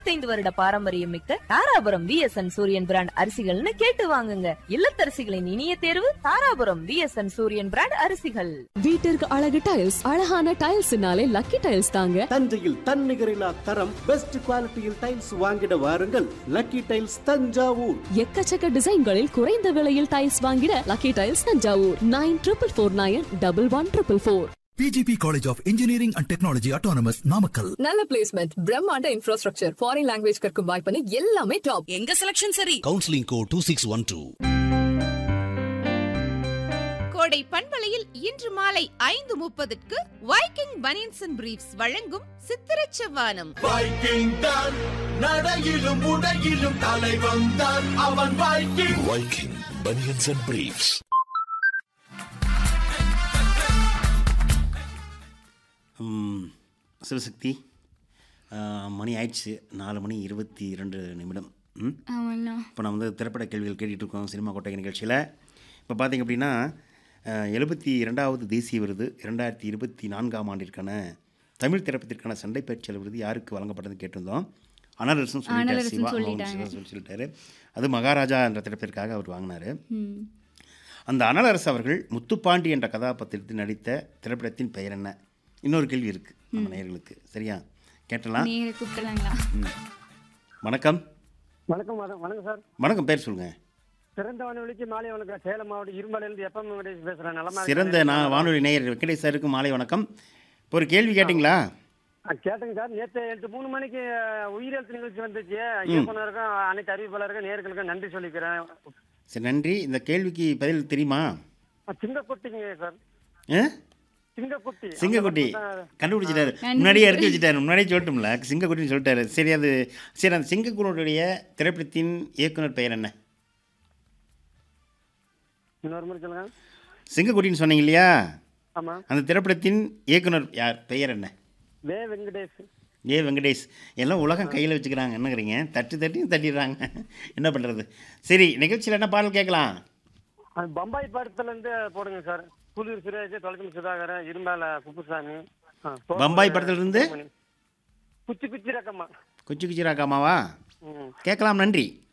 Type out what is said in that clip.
ஐந்து வருட பாரம்பரியம் மிக்க தாராபுரம் விஎஸ்என் சூரியன் பிராண்ட் அரிசிகள்னு கேட்டு வாங்குங்க இல்லத்தரசிகளின் இனிய தேர்வு தாராபுரம் விஎஸ்என் சூரியன் பிராண்ட் அரிசிகள் வீட்டிற்கு அழகு டைல்ஸ் அழகான டைல்ஸ்னாலே லக்கி டைல்ஸ் தாங்க தஞ்சையில் தன்னிகரில்லா தரம் பெஸ்ட் குவாலிட்டியில் டைல்ஸ் வாங்கிட வாருங்கள் லக்கி டைல்ஸ் தஞ்சாவூர் எக்கச்சக்க டிசைன்களில் குறைந்த விலையில் டைல்ஸ் வாங்கிட lucky tiles Thanjavur nine triple four nine double one triple four PGP College of Engineering and Technology Autonomous Namakkal. நல்ல பிளேஸ்மெண்ட் பிரம்மாண்ட இன்ஃப்ராஸ்ட்ரக்சர் ஃபாரின் லாங்குவேஜ் கற்கும் வாய்ப்பு எல்லாமே டாப் எங்க செலக்ஷன் சரி counseling code 2612 கோடை பண்பலையில் இன்று மாலை ஐந்து முப்பதுக்கு வைக்கிங் பனியன்ஸ் அண்ட் பிரீஃப்ஸ் வழங்கும் சித்திரச் செவ்வானம் வைக்கிங் தான் நடையிலும் உடையிலும் தலைவன் தான் அவன் Viking Viking Bunions and Briefs. ம், சிவசக்தி ஆ, மணி ஆயிடுச்சு நாலு மணி இருபத்தி ரெண்டு நிமிடம் ம் ஆமாண்ணா இப்போ நம்ம வந்து திரைப்பட கேள்விகள் கேட்டுட்டு இருக்கோம் சினிமா கொட்டகை நிகழ்ச்சியில் இப்போ பார்த்தீங்க அப்படின்னா எழுபத்தி இரண்டாவது தேசிய விருது இரண்டாயிரத்தி இருபத்தி நான்காம் ஆண்டிற்கான தமிழ் திரைப்படத்திற்கான சண்டை பயிற்சியாளர் விருது யாருக்கு வழங்கப்பட்டதுன்னு கேட்டிருந்தோம் அனரசன் சொல்லிட்டார் அனலரசன் சிவா மோகன் சொல்லிட்டாங்க. சிவா சொல்லிட்டாரு அது மகாராஜா என்ற திரைப்படத்திற்காக அவர் வாங்கினார் ம் அந்த அனலரசு அவர்கள் முத்துப்பாண்டி என்ற கதாபாத்திரத்தில் நடித்த திரைப்படத்தின் பெயர் என்ன இன்னொரு கேள்வி இருக்குது நம்ம நேயர்களுக்கு சரியா கேட்டலாம் நேர கூப்பிடலாங்களா ம். வணக்கம் வணக்கம் வணக்கம் வணக்கம் சார் வணக்கம் பேர் சொல்லுங்கள் சிறந்த வானொலிக்கு மாலை வணக்கம் சேலம் மாவட்டம் இருமலையிலிருந்து எப்பம் வெங்கடேஷ் பேசுறேன் நலமா சிறந்த நான் வானொலி நேயர் வெங்கடேஷ் சாருக்கு மாலை வணக்கம் இப்போ ஒரு கேள்வி கேட்டிங்களா ஆ, கேட்டேங்க சார் நேற்று எட்டு மூணு மணிக்கு அஹ், உயிரெழுத்து நிகழ்ச்சி வந்துச்சு இயக்குனருக்கும் அனைத்து அறிவிப்பாளருக்கும் நேர்களுக்கும் நன்றி சொல்லிக்கிறேன் சரி நன்றி இந்த கேள்விக்கு பதில் தெரியுமா ஆ, சிங்கக்குட்டிங்க சார் ஆ? சிங்கக்குட்டி சிங்கக்குட்டி அந்த படம் தான். கண்டுபிடிச்சிட்டாரு நன்றி. முன்னாடியே இறக்கி வச்சுட்டாரு முன்னாடியே சொல்லட்டும்ல சிங்கக்குட்டின்னு சொல்லிட்டாரு சரி அது சரி அந்த சிங்கக்குட்டியுடைய திரைப்படத்தின் இயக்குனர் பெயர் என்ன இன்னொரு முறை சொல்லுங்க சிங்கக்குட்டின்னு சொன்னீங்க இல்லையா ஆமா அந்த திரைப்படத்தின் இயக்குனர் யார் பெயர் என்ன வே வெங்கடேஷ் ஏ வெங்கடேஷ் எல்லாம் உலகம் கையில் வச்சுக்கிறாங்க என்னங்கிறீங்க தட்டு தட்டியும் தட்டிடுறாங்க என்ன பண்ணுறது சரி நிகழ்ச்சியில் என்ன பாடல் கேட்கலாம் அது பம்பாய் படத்துல இருந்து போடுங்க சார் புலியூர் சுரேஷ் தொலைக்கல் சுதாகரன் இரும்பால குப்புசாமி ஆ, தோட்டத்துல பம்பாய் படத்துல இருந்து? குச்சி குச்சி ரக்கமா குச்சி குச்சி ராக்காமாவா ம் கேட்கலாம் நன்றி